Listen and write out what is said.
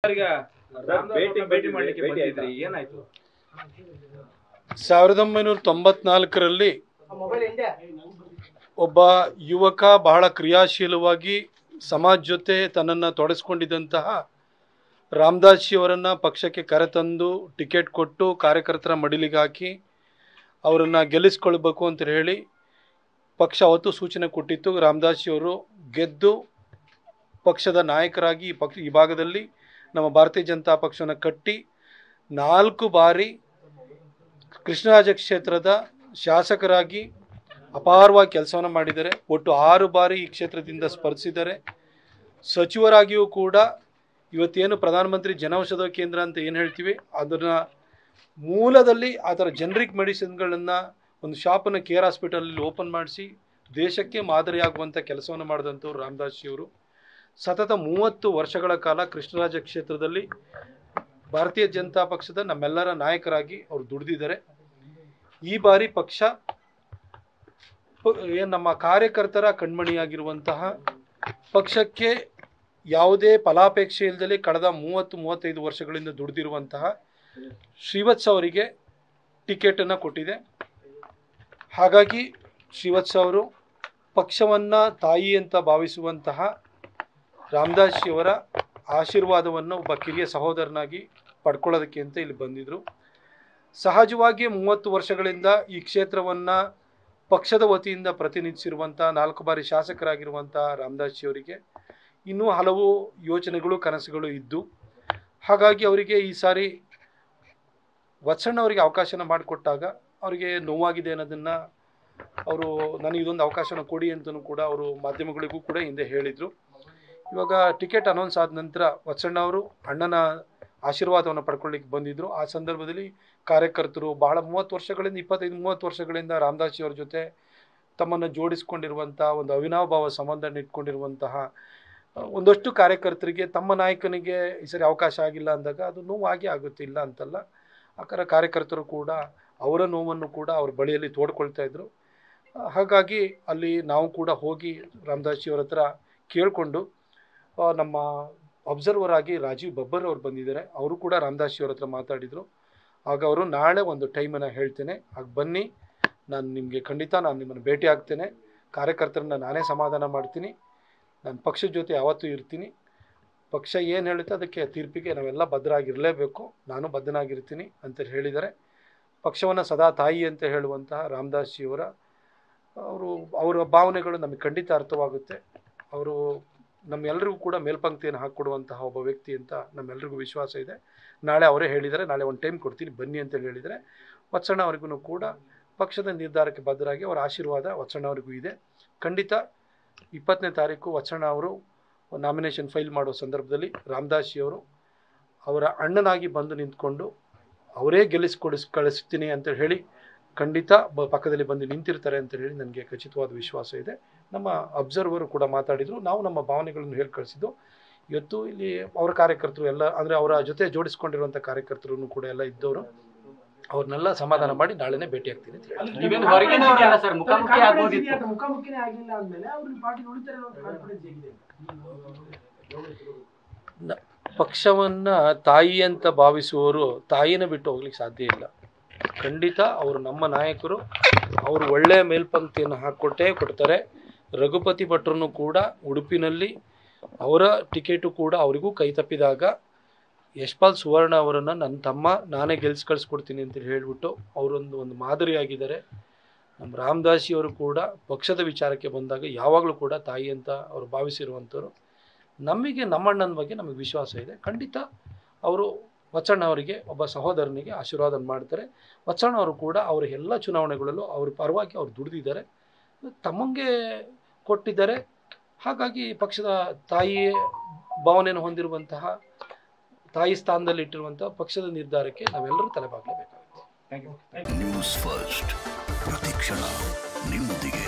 ಈಗ ಭೇಟಿ ಭೇಟಿ ಮಾಡ್ಲಿಕ್ಕೆ ಭೇಟಿ ಆಯ್ತಾ? ಬಂದಿದ್ರಿ ಏನಾಯ್ತು ಸಾವಿರದ ಒಂಬೈನೂರ ತೊಂಬತ್ನಾಲ್ಕರಲ್ಲಿ ಒಬ್ಬ ಯುವಕ ಬಹಳ ಕ್ರಿಯಾಶೀಲವಾಗಿ ಸಮಾಜ ಜೊತೆ ತನ್ನನ್ನು ತೊಡಗಿಸ್ಕೊಂಡಿದ್ದಂತಹ ರಾಮದಾಸಿಯವರನ್ನು ಪಕ್ಷಕ್ಕೆ ಕರೆತಂದು ಟಿಕೆಟ್ ಕೊಟ್ಟು ಕಾರ್ಯಕರ್ತರ ಮಡಿಲಿಗೆ ಹಾಕಿ ಅವರನ್ನು ಗೆಲ್ಲಿಸ್ಕೊಳ್ಬೇಕು ಅಂತ ಹೇಳಿ ಪಕ್ಷ ಅವತ್ತು ಸೂಚನೆ ಕೊಟ್ಟಿತ್ತು ರಾಮದಾಸಿಯವರು ಗೆದ್ದು ಪಕ್ಷದ ನಾಯಕರಾಗಿ ಈ ಪಕ್ಷ ಈ ಭಾಗದಲ್ಲಿ ನಮ್ಮ ಭಾರತೀಯ ಜನತಾ ಪಕ್ಷವನ್ನು ಕಟ್ಟಿ ನಾಲ್ಕು ಬಾರಿ ಕೃಷ್ಣರಾಜ ಕ್ಷೇತ್ರದ ಶಾಸಕರಾಗಿ ಅಪಾರವಾಗಿ ಕೆಲಸವನ್ನು ಮಾಡಿದ್ದಾರೆ ಒಟ್ಟು ಆರು ಬಾರಿ ಈ ಕ್ಷೇತ್ರದಿಂದ ಸ್ಪರ್ಧಿಸಿದ್ದಾರೆ ಸಚಿವರಾಗಿಯೂ ಕೂಡ ಇವತ್ತೇನು ಪ್ರಧಾನಮಂತ್ರಿ ಜನೌಷಧ ಕೇಂದ್ರ ಅಂತ ಏನು ಹೇಳ್ತೀವಿ ಅದನ್ನು ಮೂಲದಲ್ಲಿ ಆ ಥರ ಜನರಿಕ್ ಮೆಡಿಸಿನ್ಗಳನ್ನು ಒಂದು ಶಾಪನ್ನು ಕೇರ್ ಹಾಸ್ಪಿಟಲಲ್ಲಿ ಓಪನ್ ಮಾಡಿಸಿ ದೇಶಕ್ಕೆ ಮಾದರಿಯಾಗುವಂಥ ಕೆಲಸವನ್ನು ಮಾಡಿದಂಥವ್ರು ರಾಮದಾಸ್ಜಿಯವರು ಸತತ ಮೂವತ್ತು ವರ್ಷಗಳ ಕಾಲ ಕೃಷ್ಣರಾಜ ಕ್ಷೇತ್ರದಲ್ಲಿ ಭಾರತೀಯ ಜನತಾ ಪಕ್ಷದ ನಮ್ಮೆಲ್ಲರ ನಾಯಕರಾಗಿ ಅವರು ದುಡಿದಿದ್ದಾರೆ ಈ ಬಾರಿ ಪಕ್ಷ ಏನು ನಮ್ಮ ಕಾರ್ಯಕರ್ತರ ಕಣ್ಮಣಿಯಾಗಿರುವಂತಹ ಪಕ್ಷಕ್ಕೆ ಯಾವುದೇ ಫಲಾಪೇಕ್ಷೆ ಇಲ್ಲದೆ ಕಳೆದ ಮೂವತ್ತು ಮೂವತ್ತೈದು ವರ್ಷಗಳಿಂದ ದುಡಿದಿರುವಂತಹ ಶ್ರೀವತ್ಸ ಅವರಿಗೆ ಟಿಕೆಟನ್ನು ಕೊಟ್ಟಿದೆ ಹಾಗಾಗಿ ಶ್ರೀವತ್ಸ ಅವರು ಪಕ್ಷವನ್ನು ತಾಯಿ ಅಂತ ಭಾವಿಸುವಂತಹ ರಾಮದಾಸಿಯವರ ಆಶೀರ್ವಾದವನ್ನು ಒಬ್ಬ ಕಿರಿಯ ಸಹೋದರನಾಗಿ ಪಡ್ಕೊಳ್ಳೋದಕ್ಕೆ ಅಂತ ಇಲ್ಲಿ ಬಂದಿದ್ದರು ಸಹಜವಾಗಿ ಮೂವತ್ತು ವರ್ಷಗಳಿಂದ ಈ ಕ್ಷೇತ್ರವನ್ನು ಪಕ್ಷದ ವತಿಯಿಂದ ಪ್ರತಿನಿಧಿಸಿರುವಂಥ ನಾಲ್ಕು ಬಾರಿ ಶಾಸಕರಾಗಿರುವಂಥ ರಾಮದಾಸ್ಜಿಯವರಿಗೆ ಇನ್ನೂ ಹಲವು ಯೋಚನೆಗಳು ಕನಸುಗಳು ಇದ್ದು ಹಾಗಾಗಿ ಅವರಿಗೆ ಈ ಸಾರಿ ವತ್ಸಣ್ಣ ಅವರಿಗೆ ಅವಕಾಶನ ಮಾಡಿಕೊಟ್ಟಾಗ ಅವರಿಗೆ ನೋವಾಗಿದೆ ಅನ್ನೋದನ್ನು ಅವರು ನನಗೆ ಇದೊಂದು ಅವಕಾಶನ ಕೊಡಿ ಅಂತಲೂ ಕೂಡ ಅವರು ಮಾಧ್ಯಮಗಳಿಗೂ ಕೂಡ ಹಿಂದೆ ಹೇಳಿದರು ಇವಾಗ ಟಿಕೆಟ್ ಅನೌನ್ಸ್ ಆದ ನಂತರ ವತ್ಸಣ್ಣ ಅವರು ಅಣ್ಣನ ಆಶೀರ್ವಾದವನ್ನು ಪಡ್ಕೊಳ್ಳಿಕ್ಕೆ ಬಂದಿದ್ದರು ಆ ಸಂದರ್ಭದಲ್ಲಿ ಕಾರ್ಯಕರ್ತರು ಬಹಳ ಮೂವತ್ತು ವರ್ಷಗಳಿಂದ ಇಪ್ಪತ್ತೈದು ಮೂವತ್ತು ವರ್ಷಗಳಿಂದ ರಾಮದಾಸಿ ಅವ್ರ ಜೊತೆ ತಮ್ಮನ್ನು ಜೋಡಿಸ್ಕೊಂಡಿರುವಂಥ ಒಂದು ಅವಿನಾಭಾವ ಸಂಬಂಧ ಇಟ್ಕೊಂಡಿರುವಂತಹ ಆ, ಒಂದಷ್ಟು ಕಾರ್ಯಕರ್ತರಿಗೆ ತಮ್ಮ ನಾಯಕನಿಗೆ ಈ ಸರಿ ಅವಕಾಶ ಆಗಿಲ್ಲ ಅಂದಾಗ ಅದು ನೋವಾಗಿ ಆಗುತ್ತೆ ಇಲ್ಲ ಅಂತಲ್ಲ ಆಕಾರ ಕಾರ್ಯಕರ್ತರು ಕೂಡ ಅವರ ನೋವನ್ನು ಕೂಡ ಅವ್ರ ಬಳಿಯಲ್ಲಿ ತೋಡ್ಕೊಳ್ತಾ ಇದ್ರು ಆ, ಹಾಗಾಗಿ ಅಲ್ಲಿ ನಾವು ಕೂಡ ಹೋಗಿ ರಾಮದಾಸಿಯವರ ಹತ್ರ ಕೇಳಿಕೊಂಡು ನಮ್ಮ ಅಬ್ಸರ್ವರ್ ಆಗಿ ರಾಜೀವ್ ಬಬ್ಬರ್ ಅವ್ರು ಬಂದಿದ್ದಾರೆ ಅವರು ಕೂಡ ರಾಮದಾಸಿಯವರ ಹತ್ರ ಮಾತಾಡಿದರು ಆಗ ಅವರು ನಾಳೆ ಒಂದು ಟೈಮನ್ನು ಹೇಳ್ತೇನೆ ಆಗ ಬನ್ನಿ ನಾನು ನಿಮಗೆ ಖಂಡಿತ ನಾನು ನಿಮ್ಮನ್ನು ಭೇಟಿ ಆಗ್ತೇನೆ ಕಾರ್ಯಕರ್ತರನ್ನ ನಾನೇ ಸಮಾಧಾನ ಮಾಡ್ತೀನಿ ನಾನು ಪಕ್ಷದ ಜೊತೆ ಯಾವತ್ತೂ ಇರ್ತೀನಿ ಪಕ್ಷ ಏನು ಹೇಳುತ್ತೆ ಅದಕ್ಕೆ ತೀರ್ಪಿಗೆ ನಾವೆಲ್ಲ ಬದ್ಧರಾಗಿರಲೇಬೇಕು ನಾನು ಬದ್ಧನಾಗಿರ್ತೀನಿ ಅಂತ ಹೇಳಿದ್ದಾರೆ ಪಕ್ಷವನ್ನು ಸದಾ ತಾಯಿ ಅಂತ ಹೇಳುವಂತಹ ರಾಮದಾಸ್ಜಿಯವರ ಅವರು ಅವರ ಭಾವನೆಗಳು ನಮಗೆ ಖಂಡಿತ ಅರ್ಥವಾಗುತ್ತೆ ಅವರು ನಮ್ಮೆಲ್ಲರಿಗೂ ಕೂಡ ಮೇಲ್ಪಂಕ್ತಿಯನ್ನು ಹಾಕ್ಕೊಡುವಂತಹ ಒಬ್ಬ ವ್ಯಕ್ತಿ ಅಂತ ನಮ್ಮೆಲ್ಲರಿಗೂ ವಿಶ್ವಾಸ ಇದೆ ನಾಳೆ ಅವರೇ ಹೇಳಿದ್ದಾರೆ ನಾಳೆ ಒಂದು ಟೈಮ್ ಕೊಡ್ತೀನಿ ಬನ್ನಿ ಅಂತೇಳಿ ಹೇಳಿದರೆ ವತ್ಸಣ್ಣ ಅವರಿಗೂ ಕೂಡ ಪಕ್ಷದ ನಿರ್ಧಾರಕ್ಕೆ ಬದ್ಧರಾಗಿ ಅವರ ಆಶೀರ್ವಾದ ವತ್ಸಣ್ಣ ಅವರಿಗೂ ಇದೆ ಖಂಡಿತ ಇಪ್ಪತ್ತನೇ ತಾರೀಕು ವತ್ಸಣ್ಣ ಅವರು ನಾಮಿನೇಷನ್ ಫೈಲ್ ಮಾಡೋ ಸಂದರ್ಭದಲ್ಲಿ ರಾಮದಾಸಿಯವರು ಅವರ ಅಣ್ಣನಾಗಿ ಬಂದು ನಿಂತ್ಕೊಂಡು ಅವರೇ ಗೆಲ್ಲಿಸ್ಕೊಡಿಸ್ ಕಳಿಸ್ತೀನಿ ಅಂತ ಹೇಳಿ ಖಂಡಿತ ಬ ಪಕ್ಕದಲ್ಲಿ ಬಂದು ನಿಂತಿರ್ತಾರೆ ಅಂತ ಹೇಳಿ ನನಗೆ ಖಚಿತವಾದ ವಿಶ್ವಾಸ ಇದೆ ನಮ್ಮ ಅಬ್ಸರ್ವರು ಕೂಡ ಮಾತಾಡಿದರು ನಾವು ನಮ್ಮ ಭಾವನೆಗಳನ್ನು ಹೇಳಿ ಕಳಿಸಿದ್ದು ಇವತ್ತು ಇಲ್ಲಿ ಅವರ ಕಾರ್ಯಕರ್ತರು ಎಲ್ಲ ಅಂದರೆ ಅವರ ಜೊತೆ ಜೋಡಿಸ್ಕೊಂಡಿರುವಂಥ ಕಾರ್ಯಕರ್ತರು ಕೂಡ ಎಲ್ಲ ಇದ್ದವರು ಅವ್ರನ್ನೆಲ್ಲ ಸಮಾಧಾನ ಮಾಡಿ ನಾಳೆನೇ ಭೇಟಿ ಆಗ್ತೀನಿ ಅಂತ ಹೇಳಿ ನೀವೇನು ಹೊರಗಿನವರಲ್ಲ ಸರ್ ಮುಖಾಮುಖಿ ಆಗ್ಬೋದಿತ್ತು ಮುಖಾಮುಖಿನೇ ಆಗಿಲ್ಲ ಅಂದ್ಮೇಲೆ ಅವ್ರನ್ನ ಪಾರ್ಟಿ ನೋಡ್ತಾರೆ ಅನ್ನೋ ಕಾನ್ಫಿಡೆನ್ಸ್ ಹೇಗಿದೆ ನ- ಪಕ್ಷವನ್ನ ತಾಯಿ ಅಂತ ಭಾವಿಸುವವರು ತಾಯಿನ ಬಿಟ್ಟು ಹೋಗ್ಲಿಕ್ಕೆ ಸಾಧ್ಯ ಇಲ್ಲ ಖಂಡಿತ ಅವರು ನಮ್ಮ ನಾಯಕರು ಅವರು ಒಳ್ಳೆಯ ಮೇಲ್ಪಂಕ್ತಿಯನ್ನು ಹಾಕ್ಕೊಟ್ಟೇ ಕೊಡ್ತಾರೆ ರಘುಪತಿ ಭಟ್ರನ್ನು ಕೂಡ ಉಡುಪಿನಲ್ಲಿ ಅವರ ಟಿಕೆಟು ಕೂಡ ಅವರಿಗೂ ಕೈ ತಪ್ಪಿದಾಗ ಯಶ್ಪಾಲ್ ಸುವರ್ಣ ಅವರನ್ನು ನನ್ನ ತಮ್ಮ ನಾನೇ ಗೆಲ್ಸ್ ಕಳಿಸ್ಕೊಡ್ತೀನಿ ಅಂತ ಹೇಳ್ಬಿಟ್ಟು ಅವರೊಂದು ಒಂದು ಮಾದರಿಯಾಗಿದ್ದಾರೆ ನಮ್ಮ ರಾಮದಾಸಿಯವರು ಕೂಡ ಪಕ್ಷದ ವಿಚಾರಕ್ಕೆ ಬಂದಾಗ ಯಾವಾಗಲೂ ಕೂಡ ತಾಯಿ ಅಂತ ಅವರು ಭಾವಿಸಿರುವಂಥವ್ರು ನಮಗೆ ನಮ್ಮಣ್ಣನ ಬಗ್ಗೆ ನಮಗೆ ವಿಶ್ವಾಸ ಇದೆ ಖಂಡಿತ ಅವರು ವಚಣ್ಣ ಅವರಿಗೆ ಒಬ್ಬ ಸಹೋದರನಿಗೆ ಆಶೀರ್ವಾದ ಮಾಡ್ತಾರೆ ವಚಣ್ಣ ಅವರು ಕೂಡ ಅವರ ಎಲ್ಲ ಚುನಾವಣೆಗಳಲ್ಲೂ ಅವ್ರ ಪರವಾಗಿ ಅವ್ರು ದುಡಿದಿದ್ದಾರೆ ತಮ್ಮಂಗೆ ಕೊಟ್ಟಿದ್ದಾರೆ ಹಾಗಾಗಿ ಪಕ್ಷದ ತಾಯಿ ಭಾವನೆಯನ್ನು ಹೊಂದಿರುವಂತಹ ತಾಯಿ ಸ್ಥಾನದಲ್ಲಿ ಇಟ್ಟಿರುವಂತಹ ಪಕ್ಷದ ನಿರ್ಧಾರಕ್ಕೆ ನಾವೆಲ್ಲರೂ ತಲೆಬಾಗಲೇಬೇಕಾಗುತ್ತೆ ನ್ಯೂಸ್ ಫಸ್ಟ್ ಪ್ರತಿಕ್ಷಣ ನಿಮ್ಮೊಂದಿಗೆ